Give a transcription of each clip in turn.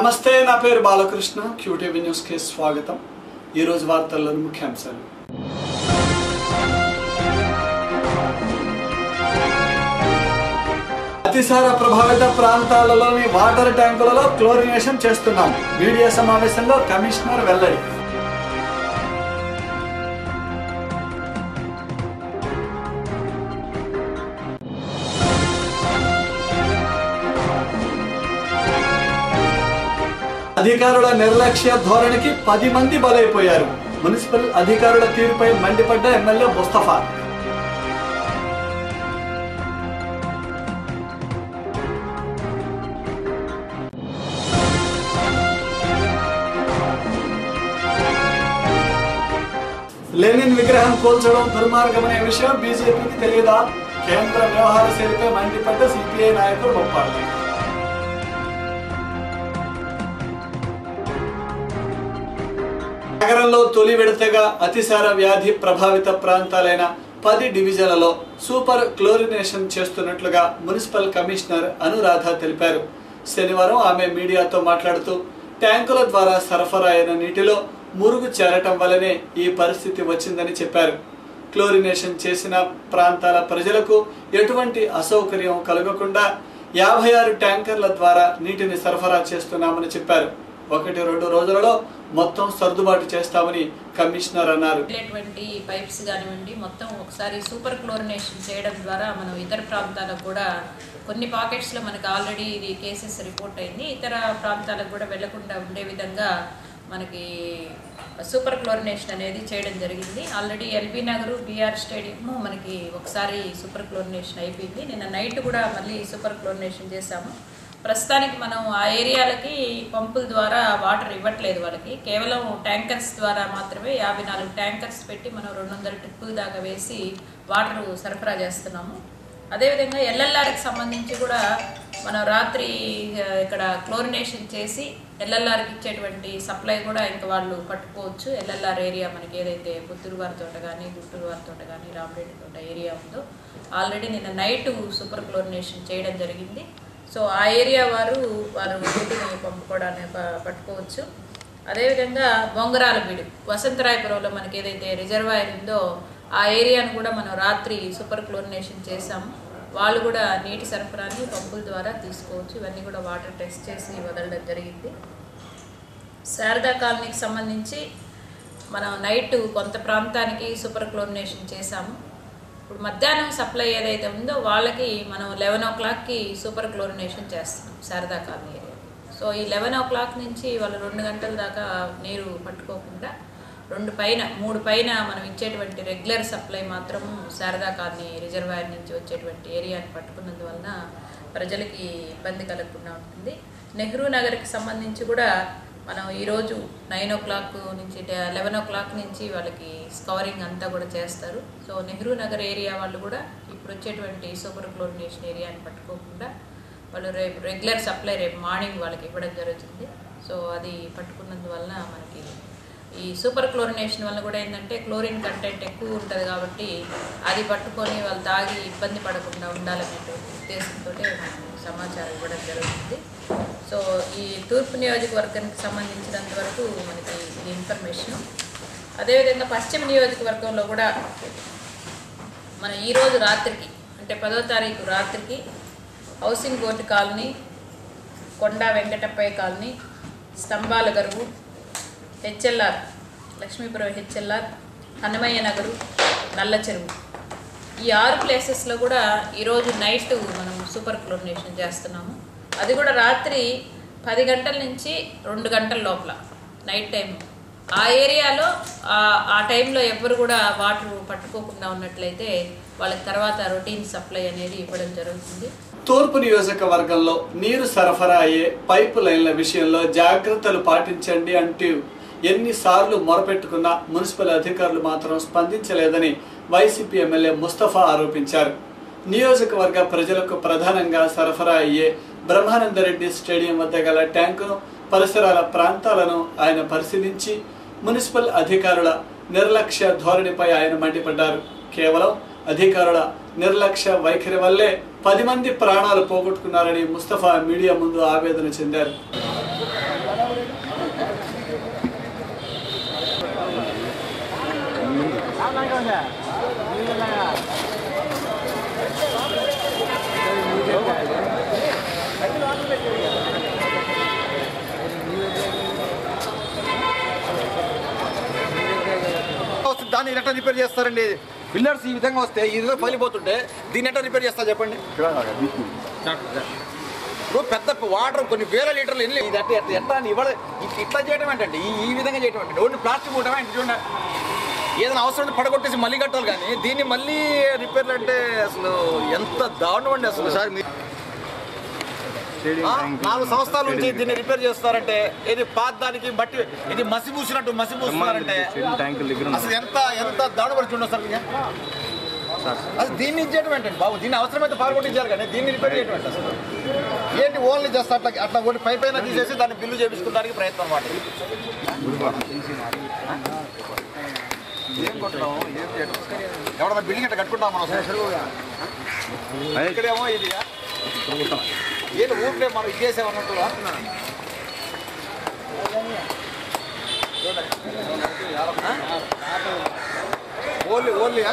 నమస్తే నా పేరు బాలకృష్ణ క్యూటీవీ న్యూస్కి స్వాగతం ఈరోజు వార్తల్లోని ముఖ్యాంశాలు అతిసార ప్రభావిత ప్రాంతాలలోని వాటర్ ట్యాంకులలో క్లోరినేషన్ చేస్తున్నాం మీడియా సమావేశంలో కమిషనర్ వెల్లడి అధికారుల నిర్లక్ష్య ధోరణికి పది మంది బలైపోయారు మున్సిపల్ అధికారుల తీరుపై మండిపడ్డ ఎమ్మెల్యే ముస్తఫా లెనిన్ విగ్రహం కూల్చడం దుర్మార్గమనే విషయం బీజేపీకి తెలియదా కేంద్ర వ్యవహార శైలిపై మండిపడ్డ సిపిఐ నాయకులు మొప్పాడు నగరంలో తొలి విడతగా అతిసార వ్యాధి ప్రభావిత ప్రాంతాలైన పది డివిజన్లలో సూపర్ క్లోరినేషన్ చేస్తున్నట్లుగా మున్సిపల్ కమిషనర్ అనురాధ తెలిపారు శనివారం ఆమె మీడియాతో మాట్లాడుతూ ట్యాంకుల ద్వారా సరఫరా అయిన నీటిలో మురుగు చేరటం వల్లనే ఈ పరిస్థితి వచ్చిందని చెప్పారు క్లోరినేషన్ చేసిన ప్రాంతాల ప్రజలకు ఎటువంటి అసౌకర్యం కలగకుండా యాభై ఆరు ట్యాంకర్ల ద్వారా నీటిని సరఫరా చేస్తున్నామని చెప్పారు ఒకటి రెండు రోజులలో మొత్తం సర్దుబాటు చేస్తామని కమిషనర్ అన్నారు వెళ్ళేటువంటి పైప్స్ కానివ్వండి మొత్తం ఒకసారి సూపర్ క్లోరినేషన్ చేయడం ద్వారా మనం ఇతర ప్రాంతాలకు కూడా కొన్ని పాకెట్స్లో మనకు ఆల్రెడీ ఇది కేసెస్ రిపోర్ట్ అయింది ఇతర ప్రాంతాలకు కూడా వెళ్లకుండా ఉండే విధంగా మనకి సూపర్ క్లోరినేషన్ అనేది చేయడం జరిగింది already LB Nagar BR stadium మనకి ఒకసారి సూపర్ క్లోరినేషన్ అయిపోయింది నిన్న నైట్ కూడా మళ్ళీ సూపర్ క్లోరినేషన్ చేశాము ప్రస్తుతానికి మనం ఆ ఏరియాలకి పంపుల ద్వారా వాటర్ ఇవ్వట్లేదు వాళ్ళకి కేవలం ట్యాంకర్స్ ద్వారా మాత్రమే యాభై నాలుగు ట్యాంకర్స్ పెట్టి మనం రెండు వందల ట్రిప్పుల దాకా వేసి వాటర్ సరఫరా చేస్తున్నాము అదేవిధంగా ఎల్ఎల్ఆర్కి సంబంధించి కూడా మనం రాత్రి ఆ, ఇక్కడ క్లోరినేషన్ చేసి ఎల్ఎల్ఆర్కి ఇచ్చేటువంటి సప్లై కూడా ఇంకా వాళ్ళు పట్టుకోవచ్చు ఎల్ఎల్ఆర్ ఏరియా మనకి ఏదైతే పుత్తూరు వారి తోట కానీ గుంటూరు వారి తోట కానీ రామరెడ్డి తోట ఏరియా ఉందో ఆల్రెడీ నిన్న నైట్ సూపర్ క్లోరినేషన్ చేయడం జరిగింది సో ఆ ఏరియా వారు వారు నీటిని పంపుకోవడానికి ప- పట్టుకోవచ్చు అదేవిధంగా బొంగరాల బీడు వసంతరాయపురంలో మనకి ఏదైతే రిజర్వాయర్ ఉందో ఆ ఏరియాను కూడా మనం రాత్రి సూపర్ క్లోరినేషన్ చేసాము వాళ్ళు కూడా నీటి సరఫరాని పంపుల ద్వారా తీసుకోవచ్చు ఇవన్నీ కూడా వాటర్ టెస్ట్ చేసి వదలడం జరిగింది శారదా కాలనీకి సంబంధించి మనం నైట్ కొంత ప్రాంతానికి సూపర్ క్లోరినేషన్ చేశాము ఇప్పుడు మధ్యాహ్నం సప్లై ఏదైతే ఉందో వాళ్ళకి మనం లెవెన్ ఓ క్లాక్కి సూపర్ క్లోరినేషన్ చేస్తున్నాం శారదా కాలనీ ఏరియా సో ఈ లెవెన్ ఓ క్లాక్ నుంచి వాళ్ళు రెండు గంటల దాకా నీరు పట్టుకోకుండా రెండు పైన మూడు పైన మనం ఇచ్చేటువంటి రెగ్యులర్ సప్లై మాత్రం శారదా కాలనీ రిజర్వాయర్ నుంచి వచ్చేటువంటి ఏరియాని పట్టుకున్నందువలన ప్రజలకి ఇబ్బంది కలగకుండా ఉంటుంది నెహ్రూ నగర్కి సంబంధించి కూడా మనం ఈరోజు నైన్ ఓ క్లాక్ నుంచి లెవెన్ ఓ క్లాక్ నుంచి వాళ్ళకి స్కవరింగ్ అంతా కూడా చేస్తారు సో నెహ్రూ నగర్ ఏరియా వాళ్ళు కూడా ఇప్పుడు వచ్చేటువంటి సూపర్ క్లోరినేషన్ ఏరియాని పట్టుకోకుండా వాళ్ళు రేపు రెగ్యులర్ సప్లై రేపు మార్నింగ్ వాళ్ళకి ఇవ్వడం జరుగుతుంది సో అది పట్టుకున్నందువలన మనకి ఈ సూపర్ క్లోరినేషన్ వల్ల కూడా ఏంటంటే క్లోరిన్ కంటెంట్ ఎక్కువ ఉంటుంది కాబట్టి అది పట్టుకొని వాళ్ళు తాగి ఇబ్బంది పడకుండా ఉండాలనేటువంటి ఉద్దేశంతో మనం సమాచారం ఇవ్వడం జరుగుతుంది సో ఈ తూర్పు నియోజకవర్గానికి సంబంధించినంత వరకు మనకి ఇది ఇన్ఫర్మేషన్ అదేవిధంగా పశ్చిమ నియోజకవర్గంలో కూడా మన ఈరోజు రాత్రికి అంటే పదో తారీఖు రాత్రికి housing board colony Konda Venkatappayya colony Stambhala Garuvu HLR Lakshmipuram HLR Hanumaiah Nagar Nalla Cheruvu ఈ ఆరు ప్లేసెస్లో కూడా ఈరోజు నైట్ మనం సూపర్ క్లోరినేషన్ చేస్తున్నాము అది కూడా రాత్రి పది గంటల నుంచి రెండు గంటల లోపల నైట్ టైం ఆ ఏరియాలో ఆ- ఆ టైంలో ఎవ్వరు కూడా వాటర్ పట్టుకోకుండా ఉన్నట్లయితే వాళ్ళకి తర్వాత రొటీన్ సప్లై అనేది ఇవ్వడం జరుగుతుంది తూర్పు నియోజకవర్గంలో నీరు సరఫరా అయ్యే పైపు లైన్ల విషయంలో జాగ్రత్తలు పాటించండి అంటూ ఎన్నిసార్లు మొరపెట్టుకున్నా మున్సిపల్ అధికారులు మాత్రం స్పందించలేదని వైసీపీ ఎమ్మెల్యే ముస్తఫా ఆరోపించారు నియోజకవర్గ ప్రజలకు ప్రధానంగా సరఫరా అయ్యే బ్రహ్మానందరెడ్డి స్టేడియం వద్ద గల ట్యాంకును పరిసరాల ప్రాంతాలను ఆయన పరిశీలించి మున్సిపల్ అధికారుల నిర్లక్ష్య ధోరణిపై ఆయన మండిపడ్డారు కేవలం అధికారుల నిర్లక్ష్య వైఖరి వల్లే పది మంది ప్రాణాలు పోగొట్టుకున్నారని ముస్తఫా మీడియా ముందు ఆవేదన చెందారు వస్తుంది దాన్ని ఎట్లా రిపేర్ చేస్తారండి పిల్లర్స్ ఈ విధంగా వస్తే ఈ విధంగా పగిలిపోతుంటే దీన్ని ఎట్లా రిపేర్ చేస్తారు చెప్పండి ఇప్పుడు పెద్ద వాటర్ కొన్ని వేల లీటర్లు ఎన్ని ఇది అట్లా ఎట్లా ఎట్లా అని ఇవ్వడ ఇట్- ఇట్లా చేయడం ఏంటండి ఈ ఈ విధంగా చేయడం ఏంటండి ఓన్లీ ప్లాస్టిక్ ఉండటమే ఏంటి చూడండి ఏదైనా అవసరం ఉంటే పడగొట్టేసి మళ్ళీ కట్టాలి కానీ దీన్ని మళ్ళీ రిపేర్లు అంటే అసలు ఎంత దారుణం అండి అసలు సార్ మీరు ఆ, నాలుగు సంవత్సరాల నుంచి దీన్ని రిపేర్ చేస్తారంటే ఇది పాత దానికి బట్టి ఇది మసి పూసినట్టు మసి పూస్తున్నారంటే అసలు ఎంత ఎంత దాడుపడి చూడండి సార్ ఇది. అసలు దీన్ని ఇచ్చేయడం ఏంటండి బాబు దీన్ని అవసరమైతే పాల్గొట్టించారు కానీ దీన్ని రిపేర్ చేయడం ఏంటి అసలు ఏంటి ఓన్లీ జస్ట్ అట్లా అట్లా ఒకటి పై పైన తీసేసి దాన్ని బిల్లు చేపించుకోవడానికి ప్రయత్నం అన్నమాట ఏం కొట్టడం ఏం చేయడం ఎవడన్నా బిల్డింగ్ అట్లా కట్టుకుంటాం మనం ఇక్కడేమో ఇది ఏంటి ఊరికే మనం ఇది చేసామన్నట్టుగా ఓన్లీ ఓన్లీ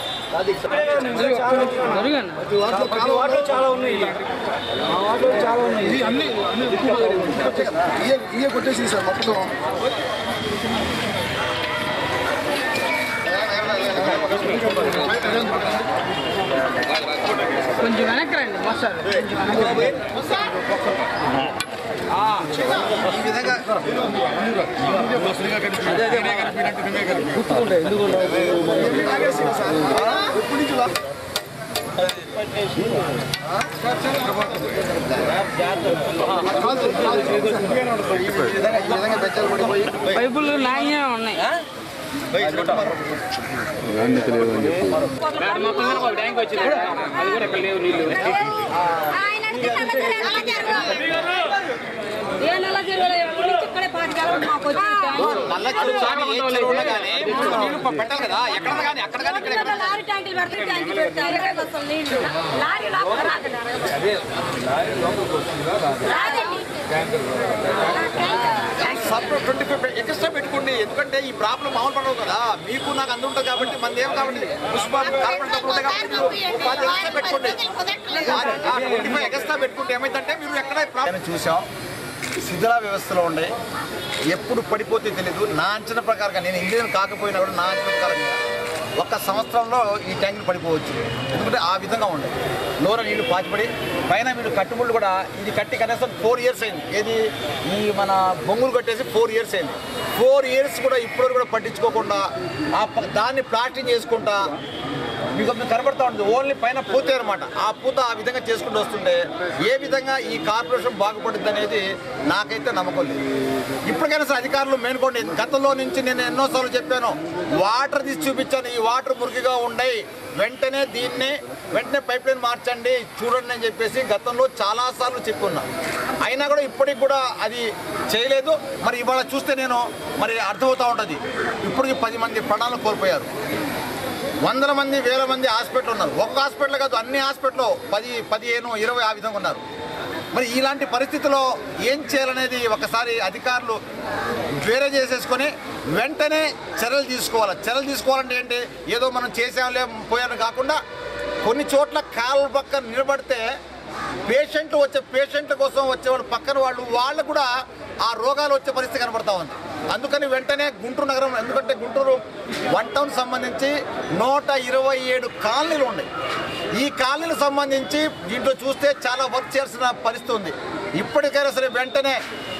చాలా ఉన్నాయి ఇది అన్ని అన్ని ఇయే ఇయే కొట్టేసి సార్ మొత్తం కొంచెం వెనక్కి రండి మాస్టర్ ఈ విధంగా ఈ విధంగా ఈ విధంగా బెచ్చలు పడిపోయి పైపులు నాయనే ఉన్నాయి మొత్తం మీద ఒక ట్యాంక్ వచ్చింది అది కూడా ఇక్కడ లేవు నీళ్లు ఏ నెల జరగలేదు ఎప్పటి నుంచి ఇక్కడే పాతికేళ్ళ మాకు వచ్చి నల్ల చెరువు కానీ ఏ చెరువు ఉన్నా కానీ ఇప్పుడు నీళ్లు పెట్టాలి కదా ఎక్కడ కానీ అక్కడ కానీ ఇక్కడ ట్యాంక్ లారీ ట్యాంకులు పెడితే ట్యాంకులు పెడితే ఇరవై బస్సులు నీళ్లు లారీ లోపల రాదండి రాదండి సపరేట్ ట్వంటీ ఫైవ్ ఎక్స్ట్రా పెట్టుకోండి ఎందుకంటే ఈ ప్రాబ్లం మామూలు పడవు కదా మీకు నాకు అందు ఉంటుంది కాబట్టి మన ఏం కాబట్టి మున్సిపాలిటీ కార్పొరేట్ డబ్బులు ఉంటాయి కాబట్టి మీరు పది ఎక్స్ట్రా పెట్టుకోండి ట్వంటీ ఫైవ్ ఎక్స్ట్రా పెట్టుకుంటే ఏమైందంటే మీరు ఎక్కడ ప్రాబ్లం చూసాం శిథిలా వ్యవస్థలో ఉండే ఎప్పుడు పడిపోతే తెలీదు నా అంచనా ప్రకారంగా నేను ఇండియన్ కాకపోయినా కూడా నా అంచనా ప్రకారంగా ఒక్క సంవత్సరంలో ఈ ట్యాంకులు పడిపోవచ్చు ఎందుకంటే ఆ విధంగా ఉండే లోన నీళ్లు పాచిపడి పైన మీరు కట్టుబడులు కూడా ఇది కట్టి కనీసం ఫోర్ ఇయర్స్ అయింది ఏది ఈ మన బొంగులు కట్టేసి ఫోర్ ఇయర్స్ అయింది ఫోర్ ఇయర్స్ కూడా ఇప్పటివరకు కూడా పట్టించుకోకుండా ఆ ప- దాన్ని ప్లాస్టింగ్ చేసుకుంటా మీకు మీకు కనబడతా ఉంటుంది ఓన్లీ పైన పూత అనమాట ఆ పూత ఆ విధంగా చేసుకుంటూ వస్తుండే ఏ విధంగా ఈ కార్పొరేషన్ బాగుపడుతుంది అనేది నాకైతే నమ్మకం లేదు ఇప్పటికైనా సరే అధికారులు మేనుకోండి గతంలో నుంచి నేను ఎన్నోసార్లు చెప్పాను వాటర్ తీసి చూపించాను ఈ వాటర్ మురికిగా ఉండయి వెంటనే దీన్ని వెంటనే పైప్ లైన్ మార్చండి చూడండి అని చెప్పేసి గతంలో చాలాసార్లు చెప్పున్నా అయినా కూడా ఇప్పటికి కూడా అది చేయలేదు మరి ఇవాళ చూస్తే నేను మరి అర్థమవుతూ ఉంటుంది ఇప్పటికి పది మంది ప్రాణాలు కోల్పోయారు వందల మంది వేల మంది హాస్పిటల్ ఉన్నారు ఒక్క హాస్పిటల్ కాదు అన్ని హాస్పిటల్లో పది పదిహేను ఇరవై ఆ విధంగా ఉన్నారు మరి ఇలాంటి పరిస్థితిలో ఏం చేయాలనేది ఒకసారి అధికారులు వేరే చేసేసుకొని వెంటనే చర్యలు తీసుకోవాలి చర్యలు తీసుకోవాలంటే ఏంటి ఏదో మనం చేసాంలే పోయాను కాకుండా కొన్ని చోట్ల కాలు పక్కన నిలబడితే పేషెంట్లు వచ్చే పేషెంట్ల కోసం వచ్చేవాళ్ళు పక్కన వాళ్ళు వాళ్ళు కూడా ఆ రోగాలు వచ్చే పరిస్థితి కనబడతా ఉంది అందుకని వెంటనే గుంటూరు నగరం ఎందుకంటే గుంటూరు వన్ టౌన్ సంబంధించి నూట ఇరవై ఏడు కాలనీలు ఉన్నాయి ఈ కాలనీలకు సంబంధించి దీంట్లో చూస్తే చాలా వర్క్ చేయాల్సిన పరిస్థితి ఉంది ఇప్పటికైనా సరే వెంటనే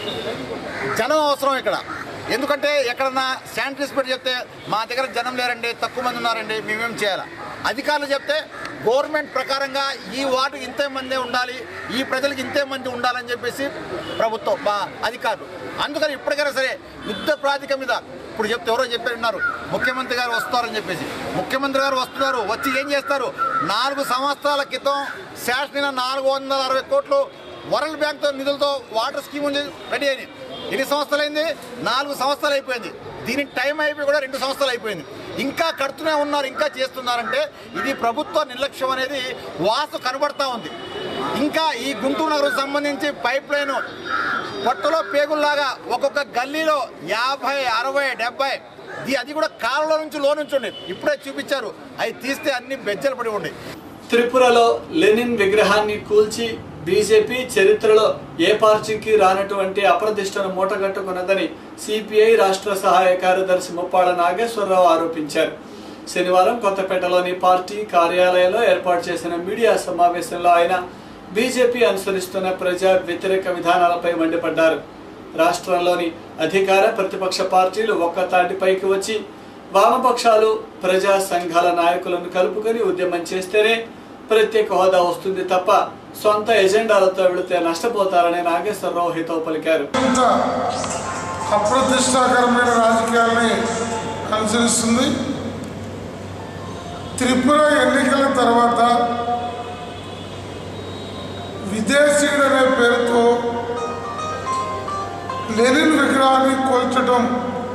జనం అవసరం ఇక్కడ ఎందుకంటే ఎక్కడన్నా శానిటరీస్ పెట్టి చెప్తే మా దగ్గర జనం లేరండి తక్కువ మంది ఉన్నారండి మేమేం చేయాలి అధికారులు చెప్తే గవర్నమెంట్ ప్రకారంగా ఈ వార్డు ఇంతే మందే ఉండాలి ఈ ప్రజలకు ఇంతే మంది ఉండాలని చెప్పేసి ప్రభుత్వం మా అధికారులు అందుకని ఇప్పటికైనా సరే యుద్ధ ప్రాతిక మీద ఇప్పుడు చెప్తే ఎవరో చెప్పారు ఉన్నారు ముఖ్యమంత్రి గారు వస్తారని చెప్పేసి ముఖ్యమంత్రి గారు వస్తున్నారు వచ్చి ఏం చేస్తారు నాలుగు సంవత్సరాల క్రితం శాసన నాలుగు వందల అరవై కోట్లు వరల్డ్ బ్యాంక్తో నిధులతో వాటర్ స్కీమ్ ఉంది రెడీ అయింది ఎన్ని సంవత్సరాలు అయింది నాలుగు సంవత్సరాలు అయిపోయింది దీనికి టైం అయిపోయి కూడా రెండు సంవత్సరాలు అయిపోయింది ఇంకా కడుతూనే ఉన్నారు ఇంకా చేస్తున్నారంటే ఇది ప్రభుత్వ నిర్లక్ష్యం అనేది వాస్తు కనబడతా ఉంది ఇంకా ఈ గుంటూరు నగరం సంబంధించి పైప్ లైన్ పొట్టలో పేగుల్లాగా ఒక్కొక్క గల్లీలో యాభై అరవై డెబ్బై ఇది అది కూడా కారులో నుంచి లో నుంచి ఉండే ఇప్పుడే చూపించారు అవి తీస్తే అన్ని బెజ్జలు పడి ఉండే త్రిపురలో లెనిన్ విగ్రహాన్ని కూల్చి బీజేపీ చరిత్రలో ఏ పార్టీకి రానటువంటి అప్రదిష్టను మూటగట్టుకున్నదని సిపిఐ రాష్ట్ర సహాయ కార్యదర్శి ముప్పాడ నాగేశ్వరరావు ఆరోపించారు శనివారం కొత్తపేటలోని పార్టీ కార్యాలయంలో ఏర్పాటు చేసిన మీడియా సమావేశంలో ఆయన బీజేపీ అనుసరిస్తున్న ప్రజా వ్యతిరేక విధానాలపై మండిపడ్డారు రాష్ట్రంలోని అధికార ప్రతిపక్ష పార్టీలు ఒక్క తాటిపైకి వచ్చి వామపక్షాలు ప్రజా సంఘాల నాయకులను కలుపుకొని ఉద్యమం చేస్తేనే ప్రత్యేక హోదా వస్తుంది తప్ప సొంత ఎజెండాలతో వెళితే నష్టపోతారని నాగేశ్వరరావు హితవు పలికారు ఇంత అప్రతిష్టాకరమైన రాజకీయాల్ని అనుసరిస్తుంది త్రిపుర ఎన్నికల తర్వాత విదేశీయుడు అనే పేరుతో లెనిన్ విగ్రహాన్ని కోల్చడం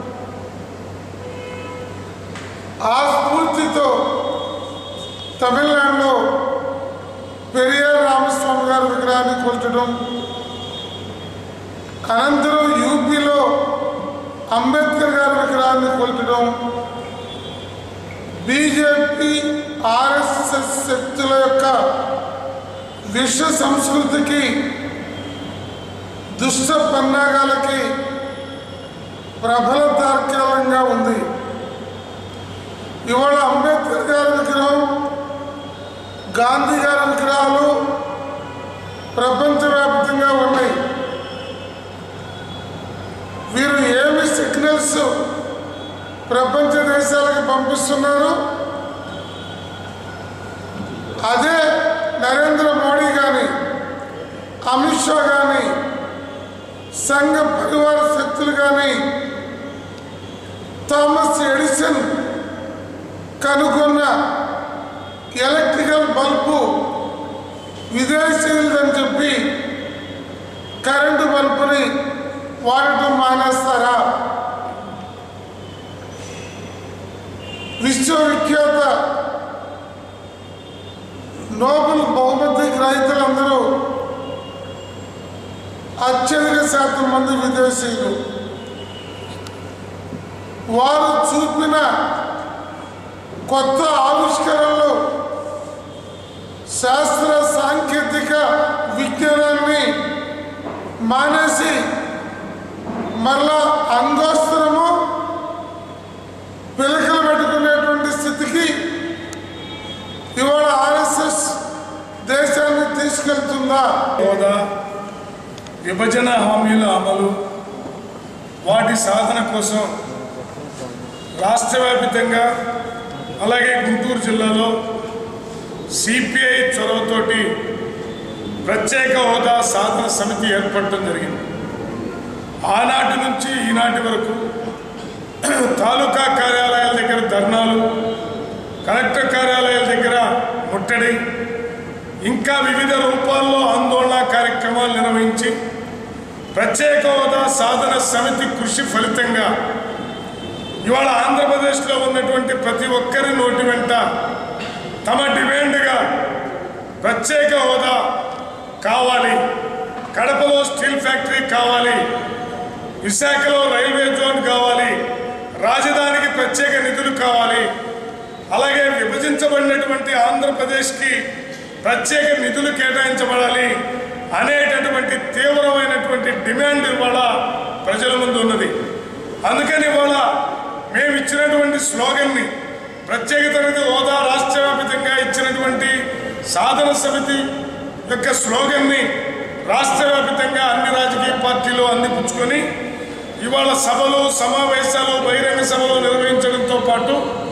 ఆ స్ఫూర్తితో తమిళనాడులో పెరియార్ రామస్వామి గారి విగ్రహాన్ని కోల్చడం అనంతరం యూపీలో అంబేద్కర్ గారి విగ్రహాన్ని కొల్చడం బీజేపీ ఆర్ఎస్ఎస్ శక్తుల యొక్క విశ్వ సంస్కృతికి దుష్ట పన్నాగాలకి ప్రబల తార్కాలంగా ఉంది ఇవాళ అంబేద్కర్ గారి విగ్రహం గాంధీ గారి విగ్రహాలు ప్రపంచవ్యాప్తంగా ఉన్నాయి వీరు ఏమి సిగ్నల్స్ ప్రపంచ దేశాలకు పంపిస్తున్నారు అదే నరేంద్ర మోడీ కానీ అమిత్ షా కానీ సంఘ పరివార శక్తులు కానీ థామస్ ఎడిసన్ కనుగొన్న ఎలక్ట్రికల్ బల్బు విదేశీయులని చెప్పి కరెంటు బల్బుని వాడటం మానేస్తారా విశ్వవిఖ్యాత నోబెల్ బహుమతి గ్రహీతలందరూ అత్యధిక శాతం మంది విదేశీయులు వారు చూపిన కొత్త ఆవిష్కరణలు శాస్త్ర సాంకేతిక విజ్ఞానాన్ని మానేసి మరలా అంగోస్త్రము పిలకలు పెట్టుకునేటువంటి స్థితికి ఇవాళ ఆర్ఎస్ఎస్ దేశాన్ని తీసుకెళ్తుందా హోదా విభజన హామీల అమలు వాటి సాధన కోసం రాష్ట్ర వ్యాపితంగా అలాగే గుంటూరు జిల్లాలో సిపిఐ చొరవతోటి ప్రత్యేక హోదా సాధన సమితి ఏర్పడటం జరిగింది ఆనాటి నుంచి ఈనాటి వరకు తాలూకా కార్యాలయాల దగ్గర ధర్నాలు కలెక్టర్ కార్యాలయాల దగ్గర ముట్టడి ఇంకా వివిధ రూపాల్లో ఆందోళన కార్యక్రమాలు నిర్వహించి ప్రత్యేక హోదా సాధన సమితి కృషి ఫలితంగా ఇవాళ ఆంధ్రప్రదేశ్లో ఉన్నటువంటి ప్రతి ఒక్కరి నోటి వెంట తమ డిమాండ్గా ప్రత్యేక హోదా కావాలి కడపలో స్టీల్ ఫ్యాక్టరీ కావాలి విశాఖలో రైల్వే జోన్ కావాలి రాజధానికి ప్రత్యేక నిధులు కావాలి అలాగే విభజించబడినటువంటి ఆంధ్రప్రదేశ్కి ప్రత్యేక నిధులు కేటాయించబడాలి అనేటటువంటి తీవ్రమైనటువంటి డిమాండ్ ఇవాళ ప్రజల ముందు ఉన్నది అందుకని ఇవాళ మేము ఇచ్చినటువంటి స్లోగన్ని ప్రత్యేక తరగతి హోదా రాష్ట్ర వ్యాప్తంగా ఇచ్చినటువంటి సాధన సమితి యొక్క స్లోగన్ని రాష్ట్ర వ్యాప్తంగా అన్ని రాజకీయ పార్టీలు అందిపుచ్చుకొని ఇవాళ సభలు సమావేశాలు బహిరంగ సభలు నిర్వహించడంతో పాటు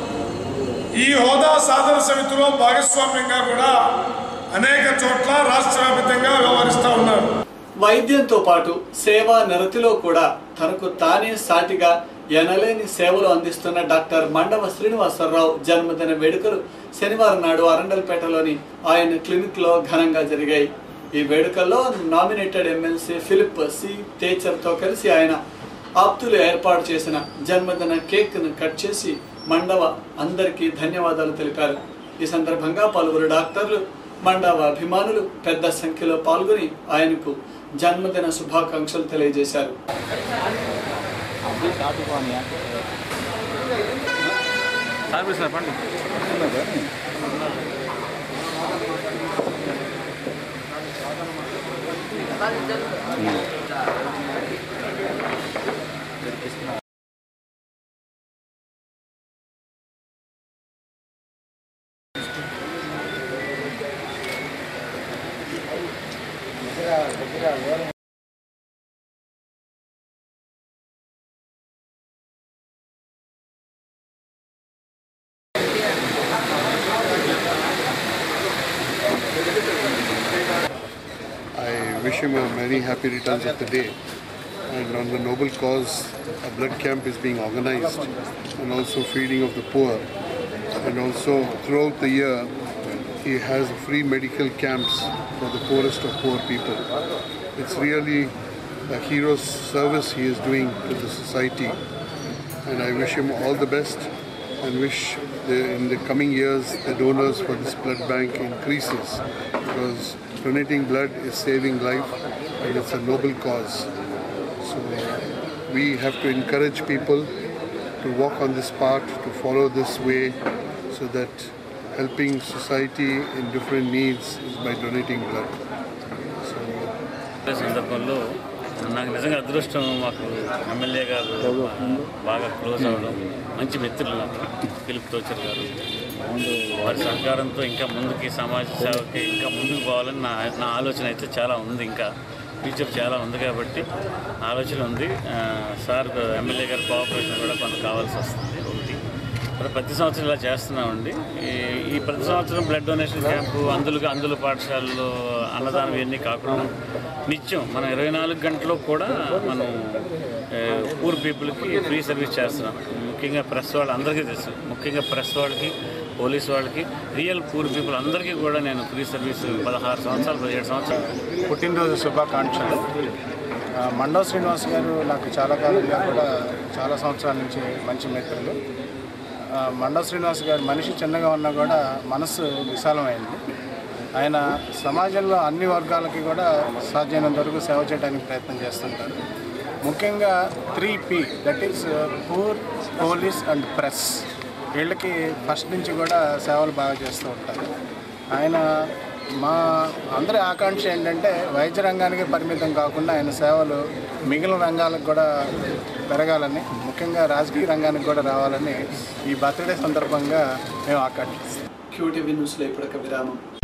ఈ హోదా సాధన సమితిలో భాగస్వామ్యంగా కూడా అనేక చోట్ల రాష్ట్ర వ్యాప్తంగా వ్యవహరిస్తూ ఉన్నారు వైద్యంతో పాటు సేవా నిరతిలో కూడా తనకు తానే సాటిగా ఎనలేని సేవలు అందిస్తున్న డాక్టర్ మండవ శ్రీనివాసరావు జన్మదిన వేడుకలు శనివారం నాడు అరండల్పేటలోని ఆయన క్లినిక్ లో ఘనంగా జరిగాయి ఈ వేడుకల్లో నామినేటెడ్ ఎమ్మెల్సీ ఫిలిప్ సి తేచర్తో కలిసి ఆయన ఆప్తులు ఏర్పాటు చేసిన జన్మదిన కేక్ ను కట్ చేసి మండవ అందరికీ ధన్యవాదాలు తెలిపారు ఈ సందర్భంగా పలువురు డాక్టర్లు మండవ అభిమానులు పెద్ద సంఖ్యలో పాల్గొని ఆయనకు జన్మదిన శుభాకాంక్షలు తెలియజేశారు I wish him a many happy returns of the day. And on the noble cause, a blood camp is being organized and also feeding of the poor. And also throughout the year, he has free medical camps for the poorest of poor people. It's really a hero's service he is doing to the society. And I wish him all the best and wish the, in the coming years the donors for this blood bank increases because donating blood is saving life and it's a noble cause. So we have to encourage people to walk on this path, to follow this way so that helping society in different needs is by donating blood. So ఈ సందర్భంలో నాకు నిజంగా అదృష్టం మాకు MLA గారు బాగా close అవ్వడం మంచి మిత్రులు నాకు ఫిలిప్ తోచర్ గారు వారి సహకారంతో ఇంకా ముందుకి సమాజ సేవకి ఇంకా ముందుకు పోవాలని నా నా ఆలోచన అయితే చాలా ఉంది ఇంకా ఫ్యూచర్ చాలా ఉంది కాబట్టి ఆలోచన ఉంది ఆ, సార్ ఎమ్మెల్యే గారి కోఆపరేషన్ కూడా కొంత కావాల్సి వస్తుంది ఒకటి మరి ప్రతి సంవత్సరం ఇలా చేస్తున్నామండి ఈ ఈ ప్రతి సంవత్సరం బ్లడ్ డొనేషన్ క్యాంపు అందులో అందులో పాఠశాలలో అన్నదానం ఇవన్నీ కాకుండా నిత్యం మనం ఇరవై నాలుగు గంటలు కూడా మనం పూర్ పీపుల్కి ఫ్రీ సర్వీస్ చేస్తున్నాం ముఖ్యంగా ప్రెస్ వాళ్ళు అందరికీ తెలుసు ముఖ్యంగా ప్రెస్ వాళ్ళకి పోలీస్ వాళ్ళకి రియల్ పూర్ పీపుల్ అందరికీ కూడా నేను ఫ్రీ సర్వీస్ పదహారు సంవత్సరాలు పదిహేడు సంవత్సరాలు పుట్టినరోజు శుభాకాంక్షలు ఆ, మండవ శ్రీనివాస్ గారు నాకు చాలా కాలంగా కూడా చాలా సంవత్సరాల నుంచి మంచి మిత్రులు ఆ, మండవ శ్రీనివాస్ గారు మనిషి చిన్నగా ఉన్నా కూడా మనసు విశాలమైంది ఆయన సమాజంలో అన్ని వర్గాలకి కూడా సాధ్యమైనంత వరకు సేవ చేయడానికి ప్రయత్నం చేస్తుంటారు ముఖ్యంగా three P that is poor police and press వీళ్ళకి ఫస్ట్ నుంచి కూడా సేవలు బాగా చేస్తూ ఉంటారు ఆయన మా అందరి ఆకాంక్ష ఏంటంటే వైద్య రంగానికి పరిమితం కాకుండా ఆయన సేవలు మిగిలిన రంగాలకు కూడా పెరగాలని ముఖ్యంగా రాజకీయ రంగానికి కూడా రావాలని ఈ బర్త్డే సందర్భంగా మేము ఆకాంక్షిస్తాం క్యూటీవీ న్యూస్లో ఇప్పుడొక విరామం